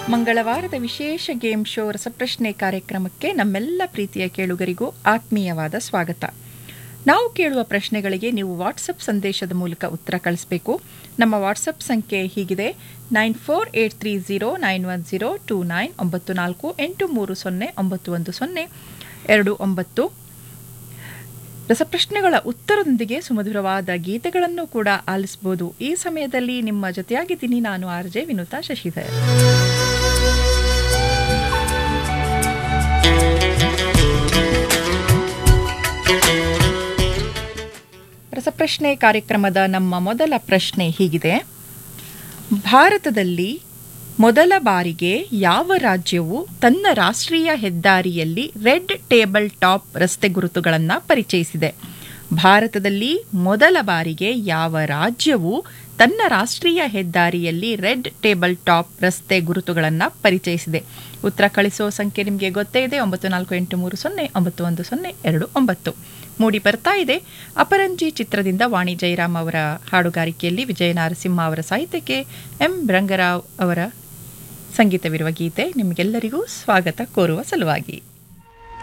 ಮಂಗಳವಾರದ ವಿಶೇಷ game show ರಸಪ್ರಶ್ನೆ ಕಾರ್ಯಕ್ರಮಕ್ಕೆ ನಮ್ಮೆಲ್ಲ ಪ್ರೀತಿಯ ಕೇಳುಗರಿಗೂ ಆತ್ಮೀಯವಾದ ಸ್ವಾಗತ ನಾವು ಕೇಳುವ ಪ್ರಶ್ನೆಗಳಿಗೆ ನೀವು ವಾಟ್ಸಪ್ ಸಂದೇಶದ ಮೂಲಕ ಉತ್ತರ ಕಳಿಸಬೇಕು ನಮ್ಮ ವಾಟ್ಸಪ್ ಸಂಖ್ಯೆ ಹೀಗಿದೆ nine four eight three zero nine one zero two nine ಒಂಬತ್ತು ನಾಲ್ಕು ಎಂಟು ಮೂರು ಸೊನ್ನೆ ಒಂಬತ್ತು ಒಂದು ಸೊನ್ನೆ ಎರಡು ಒಂಬತ್ತು ರಸಪ್ರಶ್ನೆಗಳ ಉತ್ತರದೊಂದಿಗೆ ಸುಮಧುರವಾದ ಗೀತೆಗಳನ್ನು ಕೂಡ ಆಲಿಸಬಹುದು ಈ ಸಮಯದಲ್ಲಿ ನಿಮ್ಮ ಜೊತೆಯಾಗಿದ್ದೀನಿ ನಾನು ಆರ್ ಜೆ ವಿನುತಾ ಶಶಿಧರ್ ರಸಪ್ರಶ್ನೆ ಕಾರ್ಯಕ್ರಮದ ನಮ್ಮ ಮೊದಲ ಪ್ರಶ್ನೆ ಹೀಗಿದೆ ಭಾರತದಲ್ಲಿ ಮೊದಲ ಬಾರಿಗೆ ಯಾವ ರಾಜ್ಯವು ತನ್ನ ರಾಷ್ಟ್ರೀಯ ಹೆದ್ದಾರಿಯಲ್ಲಿ ರೆಡ್ ಟೇಬಲ್ ಟಾಪ್ ರಸ್ತೆ ಗುರುತುಗಳನ್ನು ಪರಿಚಯಿಸಿದೆ ಭಾರತದಲ್ಲಿ ಮೊದಲ ಬಾರಿಗೆ ಯಾವ ರಾಜ್ಯವು ತನ್ನ ರಾಷ್ಟ್ರೀಯ ಹೆದ್ದಾರಿಯಲ್ಲಿ ರೆಡ್ ಟೇಬಲ್ ಟಾಪ್ ರಸ್ತೆ ಗುರುತುಗಳನ್ನು ಪರಿಚಯಿಸಿದೆ ಉತ್ತರ ಕಳಿಸೋ ಸಂಖ್ಯೆ ನಿಮಗೆ ಗೊತ್ತೇ ಇದೆ ಒಂಬತ್ತು ನಾಲ್ಕು ಎಂಟು ಮೂರು ಸೊನ್ನೆ ಒಂಬತ್ತು ಒಂದು ಸೊನ್ನೆ ಎರಡು ಒಂಬತ್ತು ಮೂಡಿ ಬರ್ತಾ ಇದೆ ಅಪರಂಜಿ ಚಿತ್ರದಿಂದ ವಾಣಿ ಜಯರಾಮ್ ಅವರ ಹಾಡುಗಾರಿಕೆಯಲ್ಲಿ ವಿಜಯ ನರಸಿಂಹ ಅವರ ಸಾಹಿತ್ಯಕ್ಕೆ ಎಂ ರಂಗರಾವ್ ಅವರ ಸಂಗೀತವಿರುವ ಗೀತೆ ನಿಮಗೆಲ್ಲರಿಗೂ ಸ್ವಾಗತ ಕೋರುವ ಸಲುವಾಗಿ